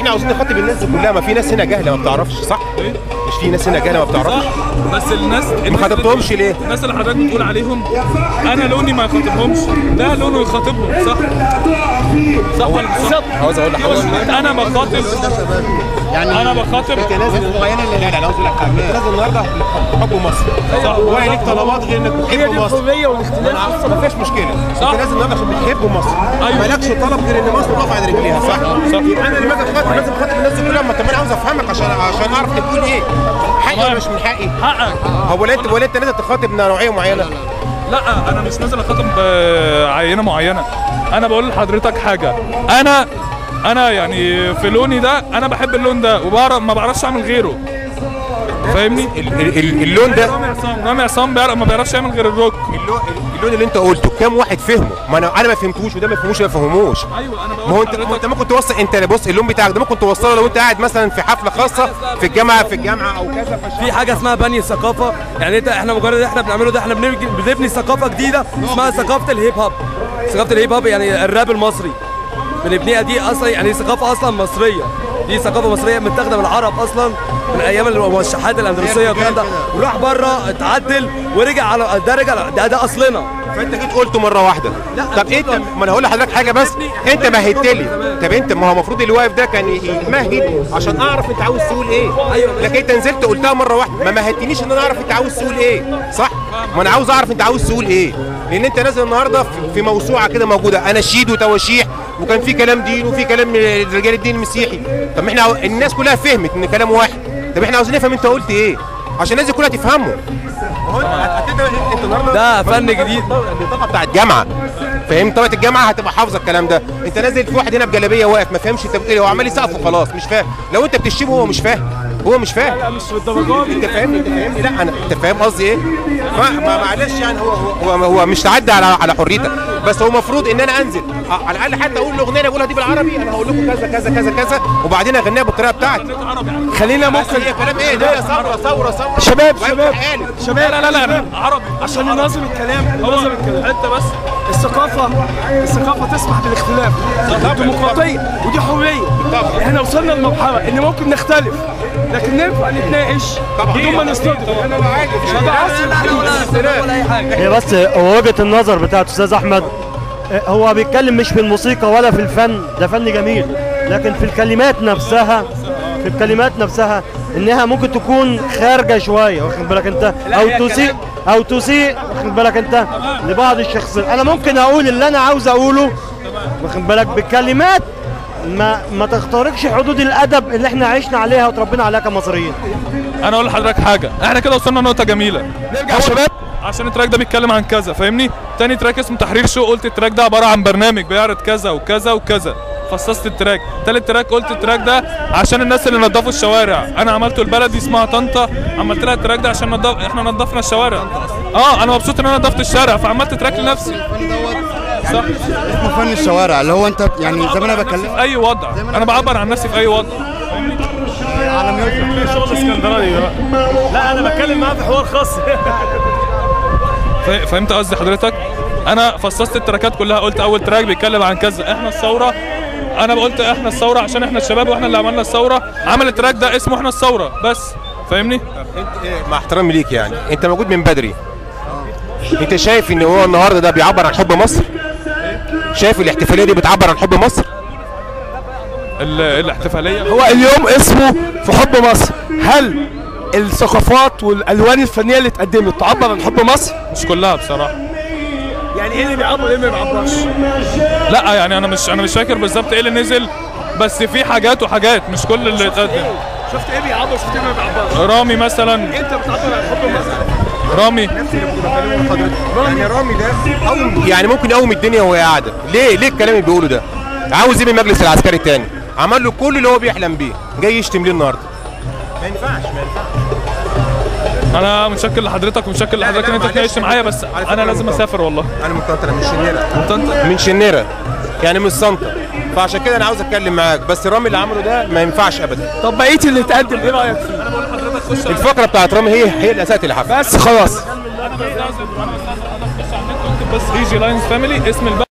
احنا عاوزين نخاطب الناس دي كلها ما في ناس هنا جاهله ما بتعرفش صح مش في ناس هنا جاهله ما بتعرفش صح بس الناس ما خاطبتهمش ليه الناس اللي حضرتك بتقول عليهم انا لوني ما يخاطبهمش ده لونه يخاطبهم صح صح ولا مش صح؟ عاوز اقول لحضرتك انا بخاطب يعني انا بخاطب انت نازل معينه اللي لا لا عاوز اقول لك حاجه انت نازل النهارده حب مصر صح ولا ليك طلبات غير انك بتحب مصر الحريه والاختلاف ما فيش مشكله صح. انت نازل النهارده عشان بتحب مصر أيوة. مالكش طلب غير ان مصر تقف على رجليها صح صح. يبقى انا لما اجي اخاطب لازم اخاطب الناس دي كلها ما طب انا عاوز افهمك عشان عشان اعرف انت بتقول ايه حقي ولا مش من حقي حقك هو ولا انت ولا انت نازل تخاطب نوعيه معينه لا انا مش نازل اخاطب آه، عينه معينه انا بقول لحضرتك حاجه انا انا يعني في لوني ده انا بحب اللون ده وبعرف ما بعرفش اعمل غيره فاهمني ال- ال- ال- اللون ده رامي عصام رامي عصام بيعرف ما بيعرفش يعمل غير الروك اللون اللون اللي انت قلته كام واحد فهمه ما انا انا ما فهمتوش وده ما فهموش ما فهموش ايوه انا بقول ما هو انت ما هو انت ممكن توصل انت بص اللون بتاعك ده ممكن توصله لو انت قاعد مثلا في حفله خاصه في الجامعه في الجامعه او كذا فش- في حاجه اسمها بني ثقافه يعني انت احنا مجرد اللي احنا بنعمله ده احنا بنبني بنبني ثقافه جديده اسمها ثقافه الهيب هوب ثقافه الهيب هوب يعني الراب المصري بنبنيها دي اصلا يعني ثقافه اصلا مصريه دي ثقافه مصريه متاخده من العرب اصلا من ايام الموشحات الاندلسيه والكلام ده وراح بره اتعدل ورجع على ده رجع ده, ده اصلنا فانت جيت قلته مره واحده لا، طب انت ما انا هقول لحضرتك حاجه بس انت مهدت لي طب انت ما هو المفروض اللي واقف ده كان يمهد عشان اعرف انت عاوز تقول ايه أيوة. لكن انت نزلت قلتها مره واحده ما مهدتنيش ان انا اعرف انت عاوز تقول ايه صح ما انا عاوز اعرف انت عاوز تقول ايه لان انت نازل النهارده في- في موسوعه كده موجوده اناشيد وتواشيح وكان في كلام دين وفي كلام رجال الدين المسيحي طب ما احنا عاو- الناس كلها فهمت ان كلام واحد طب احنا عاوزين نفهم انت قلت ايه عشان الناس دي كلها تفهمه ما هو انت هت- انت النهارده ده فن جديد. الطبقه بتاعت الجامعه فاهم طبقه الجامعه هتبقى حافظه الكلام ده انت نازل في واحد هنا بجلابيه واقف ما فهمش انت بتقول ايه هو عمال يسقف وخلاص مش فاهم لو انت بتشتمه هو مش فاهم هو مش فاهم مش للدرجات انت فاهمني انت فاهمني لا انا انت فاهم قصدي ايه ما ما معلش يعني هو هو هو, هو مش تعدى على على حريتك بس هو المفروض ان انا انزل اه، على الاقل حتى اقول الاغنيه اللي اقولها دي بالعربي انا هقول لكم كذا كذا كذا كذا وبعدين اغنيها بالطريقه بتاعتي خلينا بس ممكن هي كلام ايه ده ثوره ثوره ثوره شباب واقف شباب قالب. شباب لا لا لا لا عربي عشان ننظم الكلام هو ننظم الكلام حته بس الثقافة الثقافة تسمح بالاختلاف الديمقراطية ودي حرية احنا وصلنا لمرحلة ان ممكن نختلف لكن ننفع نتناقش بدون ما نصطدم ده عصر ولا اي حاجة هي بس هو وجهه النظر بتاعت استاذ احمد هو بيتكلم مش في الموسيقى ولا في الفن ده فن جميل لكن في الكلمات نفسها في الكلمات نفسها انها ممكن تكون خارجه شويه واخد بالك انت او تسيء او تسيء واخد بالك انت لبعض الشخصيات انا ممكن اقول اللي انا عاوز اقوله واخد بالك بكلمات ما ما تخترقش حدود الادب اللي احنا عشنا عليها وتربينا عليها كمصريين انا اقول لحضرتك حاجه احنا كده وصلنا لنقطه جميله نرجع يا شباب عشان التراك ده بيتكلم عن كذا فاهمني تاني تراك اسمه تحرير شو قلت التراك ده عباره عن برنامج بيعرض كذا وكذا وكذا فصصت التراك تالت تراك قلت التراك ده عشان الناس اللي نظفوا الشوارع انا عملته البلد دي اسمها طنطا عملت لها التراك ده عشان نضف... احنا نظفنا الشوارع اه انا مبسوط ان انا نظفت الشارع فعملت تراك لنفسي صح اسمه فن الشوارع اللي هو انت يعني زي ما انا بكلم في اي وضع انا بعبر عن نفسي في اي وضع على ميوزك شغل اسكندراني لا انا بتكلم معاه في حوار خاص فا- فهمت قصدي حضرتك انا فصصت التراكات كلها قلت اول تراك بيتكلم عن كذا احنا الثوره انا قلت احنا الثوره عشان احنا الشباب واحنا اللي عملنا الثوره عمل التراك ده اسمه احنا الثوره بس فاهمني انت إيه، مع احترامي ليك يعني انت موجود من بدري انت شايف ان هو النهارده ده بيعبر عن حب مصر شايف الاحتفاليه دي بتعبر عن حب مصر ال- الاحتفاليه هو اليوم اسمه في حب مصر هل الثقافات والالوان الفنيه اللي اتقدمت تعبر عن حب مصر مش كلها بصراحه يعني ايه اللي بيعبر ايه اللي ما بيعبرش لا يعني انا مش انا مش فاكر بالظبط ايه اللي نزل بس في حاجات وحاجات مش كل اللي اتقدم شفت ايه بيعبر شفت ايه ما بيعبرش رامي مثلا انت بتعبر عن حب مصر رامي يعني رامي ده قوم يعني ممكن يقوم الدنيا وهي قاعده ليه ليه الكلام اللي بيقوله ده عاوز ايه من المجلس العسكري التاني عمل له كل اللي هو بيحلم بيه جاي يشتم ليه النهارده ما ينفعش ما ينفعش انا متشكر لحضرتك ومتشكر لا، لحضرتك لا، ان انت معلش. تناقشت معايا بس على فكرة انا أنا لازم مطمن. اسافر والله انا من طنطا من شنيره انت من شنيره يعني من صنطا فعشان كده انا عاوز اتكلم معاك بس رامي اللي عمله ده ما ينفعش ابدا طب بقيه اللي اتقدم ايه رايك فيه الفقره بتاعت رامي هي هي اللي اساس الحفله بس خلاص انا بستاذن انا بستاذن انا بخش على النت واكتب بس ايجي لاينز فاميلي اسم البلد